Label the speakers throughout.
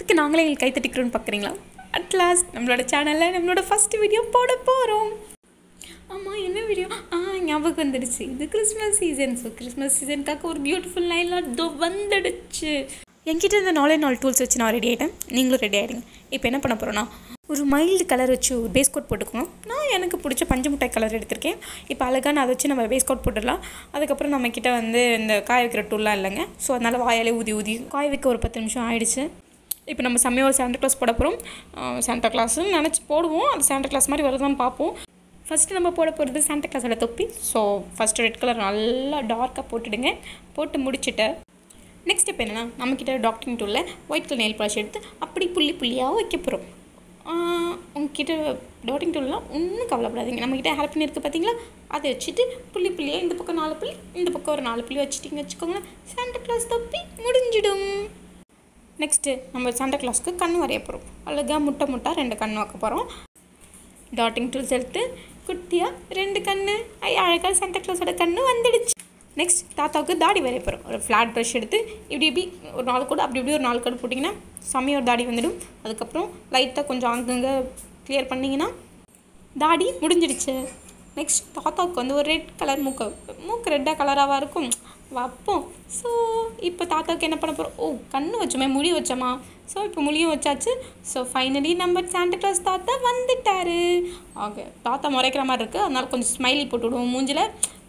Speaker 1: இதுக்கு நாங்களே எங்களுக்கு கை தட்டிக்கிறோன்னு பார்க்குறீங்களா அட் லாஸ்ட் நம்மளோட சேனலில் நம்மளோட ஃபஸ்ட் வீடியோ போட போகிறோம் ஆமாம் என்ன வீடியோ ஆ ஞாபகம் வந்துடுச்சு இது கிறிஸ்மஸ் சீசன் ஸோ கிறிஸ்மஸ் சீசனுக்காக ஒரு பியூட்டிஃபுல் நைலாக தோ வந்துடுச்சு என்கிட்ட இந்த நாலே நாலு டூல்ஸ் வச்சு நான் ரெடி ஆகிட்டேன் நீங்களும் ரெடி ஆகிடுங்க இப்போ என்ன பண்ண போகிறோன்னா ஒரு மைல்டு கலர் வச்சு ஒரு பேஸ் கோட் போட்டுக்கோங்க நான் எனக்கு பிடிச்ச பஞ்சு மிட்டாய் கலர் எடுத்திருக்கேன் இப்போ அழகாக நான் அதை வச்சு நம்ம பேஸ் கோட் போட்டுடலாம் அதுக்கப்புறம் நம்மக்கிட்ட வந்து இந்த காய வைக்கிற டூல்லாம் இல்லைங்க ஸோ அதனால் வாயாலே ஊதி ஊதி காய வைக்க ஒரு பத்து நிமிஷம் ஆயிடுச்சு இப்போ நம்ம செம்மையாக ஒரு சாண்டா கிளாஸ் போட போகிறோம் சாண்டா கிளாஸ்னு நினச்சி போடுவோம் அது சாண்டா கிளாஸ் மாதிரி வருதான்னு பார்ப்போம் ஃபஸ்ட்டு நம்ம போட போகிறது சாண்டா கிளாஸோட தொப்பி ஸோ ஃபஸ்ட்டு ரெட் கலர் நல்லா டார்க்காக போட்டுடுங்க போட்டு முடிச்சுட்டு நெக்ஸ்ட் ஸ்டெப் என்னென்னா நம்மக்கிட்ட டாக்டரிங் டூலில் ஒயிட் கலர் நெயில் பாலிஷ் எடுத்து அப்படி புள்ளி புள்ளியாக வைக்க போகிறோம் உங்ககிட்ட டாட்டிங் டூல்லாம் ஒன்றும் கவலைப்படாதீங்க நம்மக்கிட்ட ஹேர்பின் இருக்குது பார்த்தீங்களா அதை வச்சுட்டு புள்ளி புள்ளியாக இந்த பக்கம் நாலு புள்ளி இந்த பக்கம் ஒரு நாலு புள்ளி வச்சுட்டிங்க வச்சுக்கோங்களேன் சாண்டா கிளாஸ் தொப்பி முடிஞ்சிடும் நெக்ஸ்ட்டு நம்ம சாண்டா கிளாஸ்க்கு கண் வரைய போகிறோம் அழகாக முட்டை முட்டா ரெண்டு கண் வைக்க போகிறோம் டாட்டிங் டூல்ஸ் எடுத்து குட்டியாக ரெண்டு கண் ஐ அழகாக சாண்டா கிளாஸோட கண் வந்துடுச்சு நெக்ஸ்ட் தாத்தாவுக்கு தாடி வரைய போகிறோம் ஒரு ஃப்ளாட் ப்ரஷ் எடுத்து இப்படி இப்படி ஒரு நாலு கோடு அப்படி இப்படி ஒரு நாலு கோடு போட்டிங்கன்னா செம்மையாக ஒரு தாடி வந்துடும் அதுக்கப்புறம் லைட்டாக கொஞ்சம் அங்கங்கே கிளியர் பண்ணிங்கன்னா தாடி முடிஞ்சிடுச்சு நெக்ஸ்ட் தாத்தாவுக்கு வந்து ஒரு ரெட் கலர் மூக்கு மூக்கு ரெட்டாக கலராக இருக்கும் வைப்போம் ஸோ இப்போ தாத்தாவுக்கு என்ன பண்ண போகிறோம் ஓ கண்ணு வச்சோமே முடி வச்சோமா ஸோ இப்போ முழியும் வச்சாச்சு ஸோ ஃபைனலி நம்ம சாண்டா கிளாஸ் தாத்தா வந்துட்டாரு ஓகே தாத்தா முறைக்கிற மாதிரி இருக்குது அதனால கொஞ்சம் ஸ்மைலி போட்டு விடுவோம் மூஞ்சில்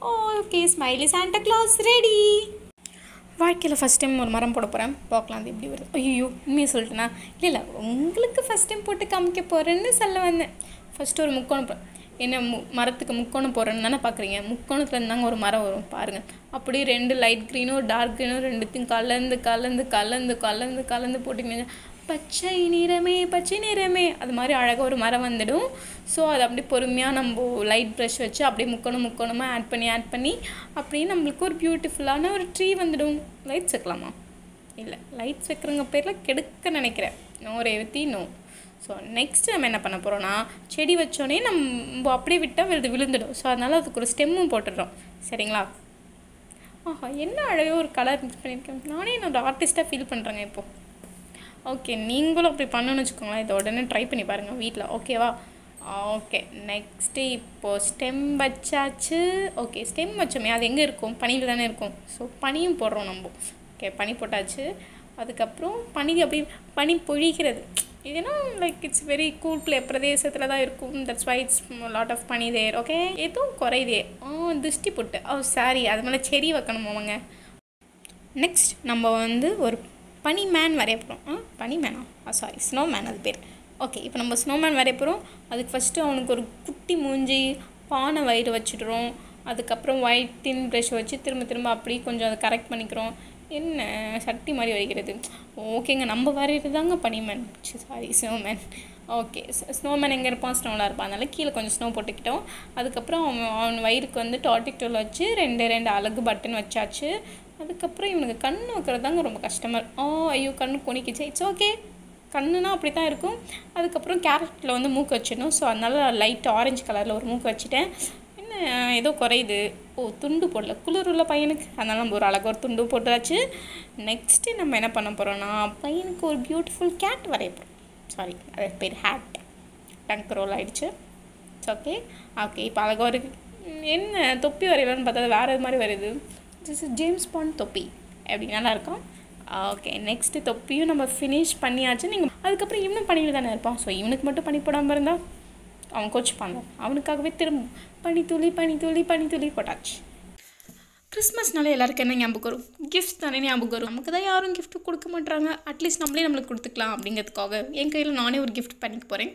Speaker 1: okay smiley Santa Claus ready வாழ்க்கையில் ஃபஸ்ட் டைம் ஒரு மரம் போட போகிறேன் பார்க்கலாம் அது எப்படி வருது ஐயோ உண்மையை சொல்லிட்டேனா இல்லை இல்லை உங்களுக்கு ஃபஸ்ட் டைம் போட்டு காமிக்க போகிறேன்னு சொல்ல வந்தேன் ஃபஸ்ட்டு ஒரு முக்கோணம் போ- என்ன மு மரத்துக்கு முக்கோணம் போடுறேன்னு தானே பார்க்குறீங்க முக்கோணத்தில் இருந்தாங்க ஒரு மரம் வரும் பாருங்கள் அப்படியே ரெண்டு லைட் க்ரீனும் டார்க் க்ரீனும் ரெண்டுத்தையும் கலந்து கலந்து கலந்து கலந்து கலந்து போட்டிங்கன்னா பச்சை நிறமே பச்சை நிறமே அது மாதிரி அழகாக ஒரு மரம் வந்துடும் ஸோ அது அப்படியே பொறுமையாக நம்ம லைட் ப்ரஷ் வச்சு அப்படியே முக்கணும் முக்கணுமாக ஆட் பண்ணி ஆட் பண்ணி அப்படியே நம்மளுக்கு ஒரு பியூட்டிஃபுல்லான ஒரு ட்ரீ வந்துடும் லைட்ஸ் வைக்கலாமா இல்லை லைட்ஸ் வைக்கிறவங்க பேரில் கெடுக்க நினைக்கிறேன் no Revathi no so next நம்ம என்ன பண்ண போகிறோம்னா செடி வச்சோடனே நம்ம அப்படியே விட்டால் அது விழுந்துடும் ஸோ அதனால் அதுக்கு ஒரு ஸ்டெம்மும் போட்டுடுறோம் சரிங்களா ஆஹா என்ன அழகாக ஒரு கலர் மிக்ஸ் பண்ணியிருக்கேன் நானே என்னோட ஆர்டிஸ்ட்டாக ஃபீல் பண்ணுறேங்க இப்போது ஓகே நீங்களும் அப்படி பண்ணணும்னு வச்சுக்கோங்களேன் இதை உடனே ட்ரை பண்ணி பாருங்கள் வீட்டில் ஓகேவா ஓகே நெக்ஸ்ட்டு இப்போது ஸ்டெம் வச்சாச்சு ஓகே ஸ்டெம் வச்சோமே அது எங்கே இருக்கும் பனியில் தானே இருக்கும் ஸோ பனியும் போடுறோம் நம்ம ஓகே பனி போட்டாச்சு அதுக்கப்புறம் பனி அப்படி பனி பொழிகிறது இதுனா லைக் இட்ஸ் வெரி கூல் பிளே பிரதேசத்தில் தான் இருக்கும் that's why it's lot of பனி தேர் ஓகே எதுவும் குறையுதே ஆ திருஷ்டி பொட்டு ஓ சாரி அது மேலே செடி வைக்கணும் அவங்க நெக்ஸ்ட் நம்ம வந்து ஒரு பனி மேன் வரைய போகிறோம் ஆ பனி மேனா ஆ சாரி ஸ்னோ மேன் அது பேர் ஓகே இப்போ நம்ம ஸ்னோ மேன் வரைய போகிறோம் அதுக்கு ஃபஸ்ட்டு அவனுக்கு ஒரு குட்டி மூஞ்சி பானை வயிறு வச்சுடுறோம் அதுக்கப்புறம் ஒயிட் டின் ப்ரஷ் வச்சு திரும்ப திரும்ப அப்படியே கொஞ்சம் அதை கரெக்ட் பண்ணிக்கிறோம் என்ன சட்டி மாதிரி வைக்கிறது ஓகேங்க நம்ம வரைகிறது தாங்க பனிமேன் சாரி ஸ்னோமேன் ஓகே ஸ்னோமேன் எங்கே இருப்பான் ஸ்னோவில் இருப்பான் அதனால கீழே கொஞ்சம் ஸ்னோ போட்டுக்கிட்டோம் அதுக்கப்புறம் அவன் அவன் வயிறுக்கு வந்து டாட்டிக் டோல் வச்சு ரெண்டு ரெண்டு அழகு பட்டன் வச்சாச்சு அதுக்கப்புறம் இவனுக்கு கண் வைக்கிறது தாங்க ரொம்ப கஷ்டமாக இருக்கும் ஓ ஐயோ கண்ணு கொனிக்கிச்சு இட்ஸ் ஓகே கண்ணுனா அப்படி தான் இருக்கும் அதுக்கப்புறம் கேரட்டில் வந்து மூக்கு வச்சிடணும் ஸோ அதனால லைட் ஆரஞ்சு கலரில் ஒரு மூக்கு வச்சுட்டேன் என்ன ஏதோ குறையுது ஓ துண்டு போடல குளிர் உள்ள பையனுக்கு அதனால நம்ம ஒரு அழகாக ஒரு துண்டு போட்டாச்சு நெக்ஸ்ட்டு நம்ம என்ன பண்ண போகிறோன்னா பையனுக்கு ஒரு பியூட்டிஃபுல் கேட் வரைய போகிறோம் சாரி அது பேர் ஹேட் டங்க் ரோல் ஆயிடுச்சு இட்ஸ் ஓகே ஓகே இப்போ அழகாக ஒரு ம், என்ன தொப்பி வரையலான்னு பார்த்தா அது வேறு மாதிரி வருது திஸ் இஸ் ஜேம்ஸ் பாண்ட் தொப்பி எப்படி நல்லா இருக்கும் ஓகே நெக்ஸ்ட்டு தொப்பியும் நம்ம ஃபினிஷ் பண்ணியாச்சு நீங்கள் அதுக்கப்புறம் இவனும் பண்ணிட்டு தானே இருப்பான் ஸோ இவனுக்கு மட்டும் பண்ணி போடாமல் இருந்தால் அவன் கோச்சுப்பாங்க அவனுக்காகவே திரும்ப பனித்துளி பனித்துளி பனித்துளி போட்டாச்சு கிறிஸ்மஸ்னால எல்லாருக்கும் என்ன ஞாபகம் வரும் கிஃப்ட் தானே ஞாபகம் வரும் நமக்கு தான் யாரும் gift கொடுக்க மாட்றாங்க அட்லீஸ்ட் நம்மளே நம்மளுக்கு கொடுத்துக்கலாம் அப்படிங்கிறதுக்காக என் கையில் நானே ஒரு gift பண்ணிக்க போகிறேன்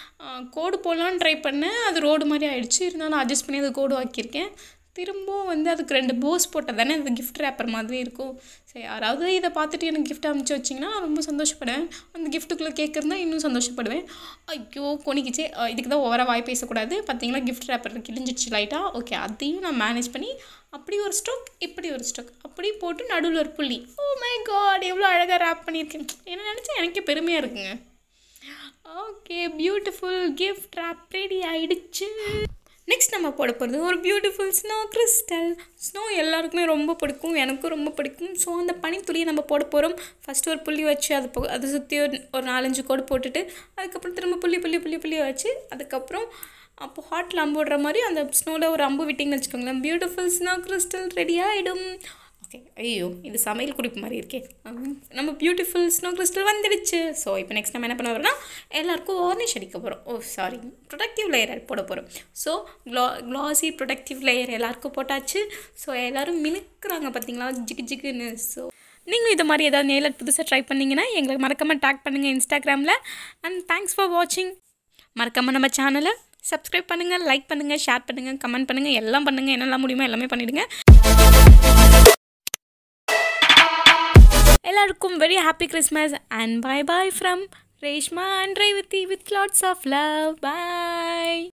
Speaker 1: கோடு போடலான்னு ட்ரை பண்ணேன் அது ரோடு மாதிரி ஆயிடுச்சு இருந்தாலும் அட்ஜஸ்ட் பண்ணி அது கோடு ஆக்கியிருக்கேன் திரும்பவும் வந்து அதுக்கு ரெண்டு போஸ் போட்டால் தானே அது gift ரேப்பர் மாதிரி இருக்கும் சரி யாராவது இதை பார்த்துட்டு எனக்கு gift அனுப்பிச்சு வச்சிங்கன்னா நான் ரொம்ப சந்தோஷப்படுவேன் அந்த கிஃப்ட்டுக்குள்ளே கேட்குறதா இன்னும் சந்தோஷப்படுவேன் ஐயோ கொனிக்கிச்சே அஹ் இதுக்கு தான் ஓவராக வாய் பேசக்கூடாது பார்த்தீங்களா gift ரேப்பர் கிழிஞ்சிடுச்சு லைட்டாக ஓகே அதையும் நான் மேனேஜ் பண்ணி அப்படி ஒரு ஸ்டோக் இப்படி ஒரு ஸ்டோக் அப்படி போட்டு நடுவில் ஒரு புள்ளி ஓ மை காட் எவ்வளோ அழகாக ரேப் பண்ணியிருக்கேன் என்ன நினச்சா எனக்கே பெருமையாக இருக்குங்க okay beautiful gift wrap ready ஆயிடுச்சு நெக்ஸ்ட் நம்ம போட போகிறது ஒரு பியூட்டிஃபுல் ஸ்னோ கிறிஸ்டல் ஸ்னோ எல்லாருக்குமே ரொம்ப பிடிக்கும் எனக்கும் ரொம்ப பிடிக்கும் ஸோ அந்த பனித்துளியை நம்ம போட போகிறோம் ஃபஸ்ட்டு ஒரு புள்ளி வச்சு அது போ அதை சுற்றி ஒரு ஒரு நாலஞ்சு கோடு போட்டுட்டு அதுக்கப்புறம் திரும்ப புள்ளி புள்ளி புள்ளி புள்ளி வச்சு அதுக்கப்புறம் அப்போ ஹாட்டில் அம்பு விடுற மாதிரி அந்த ஸ்னோவில் ஒரு அம்பு விட்டிங்கன்னு வச்சுக்கோங்களேன் பியூட்டிஃபுல் ஸ்னோ கிறிஸ்டல் ரெடி ஆகிடும் ஓகே ஐயோ இது சமையல் குறிப்பு மாதிரி இருக்கே ஹம், நம்ம பியூட்டிஃபுல் ஸ்னோ கிறிஸ்டல் வந்துடுச்சு ஸோ இப்போ நெக்ஸ்ட் நம்ம என்ன பண்ண போகிறோம்னா எல்லாருக்கும் வார்னிஷ் அடிக்க போகிறோம் ஓ சாரி ப்ரொடக்டிவ் லேயர் போட போகிறோம் ஸோ க்ளா க்ளாஸி ப்ரொடக்டிவ் லேயர் எல்லாருக்கும் போட்டாச்சு ஸோ எல்லோரும் மினுக்குறாங்க பார்த்தீங்களா ஜிகு ஜிகுன்னு ஸோ நீங்களும் இது மாதிரி ஏதாவது நேரில் புதுசாக ட்ரை பண்ணிங்கன்னா எங்களை மறக்காமல் டேக் பண்ணுங்கள் இன்ஸ்டாகிராமில் அண்ட் தேங்க்ஸ் ஃபார் வாட்சிங் மறக்காமல் நம்ம சேனலை சப்ஸ்கிரைப் பண்ணுங்கள் லைக் பண்ணுங்கள் ஷேர் பண்ணுங்கள் கமெண்ட் பண்ணுங்கள் எல்லாம் பண்ணுங்கள் என்னெல்லாம் முடியுமோ எல்லாமே பண்ணிவிடுங்க எல்லாருக்கும் very happy Christmas and bye bye from Reshma and Revathi with lots of love bye